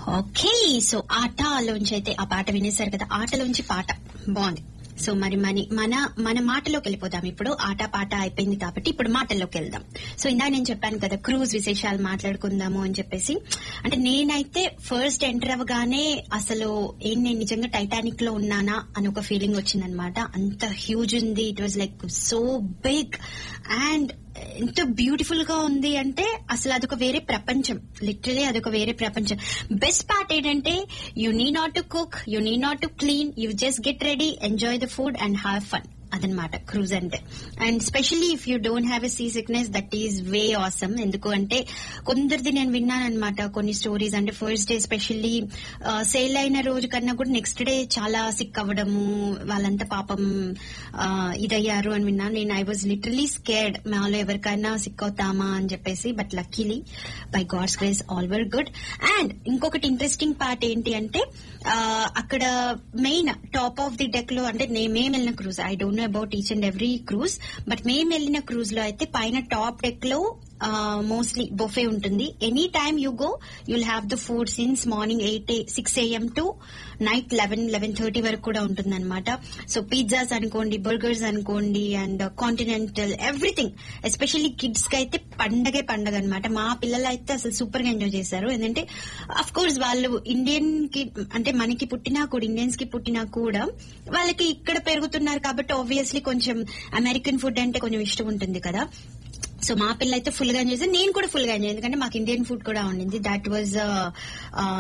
okay so ఆటలోంచి అయితే ఆ పాట వినేశారు కదా ఆటలోంచి పాట బాగుంది సో మరి మన మన మన మాటలోకి వెళ్ళిపోదాం ఇప్పుడు ఆట పాట అయిపోయింది కాబట్టి ఇప్పుడు మాటల్లోకి వెళ్దాం సో ఇందాక నేను చెప్పాను కదా క్రూజ్ విశేషాలు మాట్లాడుకుందాము అని చెప్పేసి అంటే నేనైతే ఫస్ట్ ఎంటర్ అవ్వగానే అసలు ఏం నేను నిజంగా టైటానిక్ లో ఉన్నానా అని ఒక ఫీలింగ్ వచ్చిందనమాట అంత హ్యూజ్ ఉంది it was like so big and ఎంత బ్యూటిఫుల్ గా ఉంది అంటే అసలు అదొక వేరే ప్రపంచం లిటరలీ అదొక వేరే ప్రపంచం బెస్ట్ పార్ట్ ఏంటంటే you need not to cook you need not to clean you just get ready enjoy the food and have fun అదనమాట క్రూజ్ అంటే and specially if you don't have a sea sickness that is way awesome ఎందుకు అంటే కొందరిది నేను విన్నాను అనమాట కొన్ని stories అంటే first day specially sale అయిన రోజు కన్నా కూడా నెక్స్ట్ డే చాలా సిక్ అవ్వడము వాళ్ళంతా పాపం ఆ, ఇదయ్యారు అని విన్నాను నేను ఐ వాజ్ లిటరలీ స్కేర్డ్ మాలో ఎవరికైనా సిక్ అవుతామా అని చెప్పేసి but luckily by God's grace all were good and ఇంకొకటి ఇంట్రెస్టింగ్ పార్ట్ ఏంటి అంటే ఆ, అక్కడ main top of the deck లో అంటే నే- మేము వెళ్ళిన cruise I don't know about each and every cruise but మేము వెళ్ళిన క్రూజ్ లో అయితే పైన టాప్ డెక్ లో మోస్ట్లీ బొఫే ఉంటుంది any time you go you'll have the food since morning eight six AM to night eleven eleven thirty వరకు కూడా ఉంటుంది అనమాట సో పిజ్జాస్ అనుకోండి బర్గర్స్ అనుకోండి and continental everything especially kids కి అయితే పండగే పండగ అనమాట మా పిల్లలు అయితే అసలు సూపర్ గా ఎంజాయ్ చేశారు ఎందుకంటే అఫ్ కోర్స్ వాళ్ళు ఇండియన్ కి అంటే మనకి పుట్టినా కూడా ఇండియన్స్ కి పుట్టినా కూడా వాళ్ళకి ఇక్కడ పెరుగుతున్నారు కాబట్టి ఆబ్వియస్లీ కొంచెం అమెరికన్ ఫుడ్ అంటే కొంచెం ఇష్టం ఉంటుంది కదా సో మా పిల్ల అయితే ఫుల్ గా ఎంజాయ్ చేశారు నేను కూడా ఫుల్ గా ఎంజాయ్ ఎందుకంటే మాకు ఇండియన్ ఫుడ్ కూడా ఉండింది దాట్ వాజ్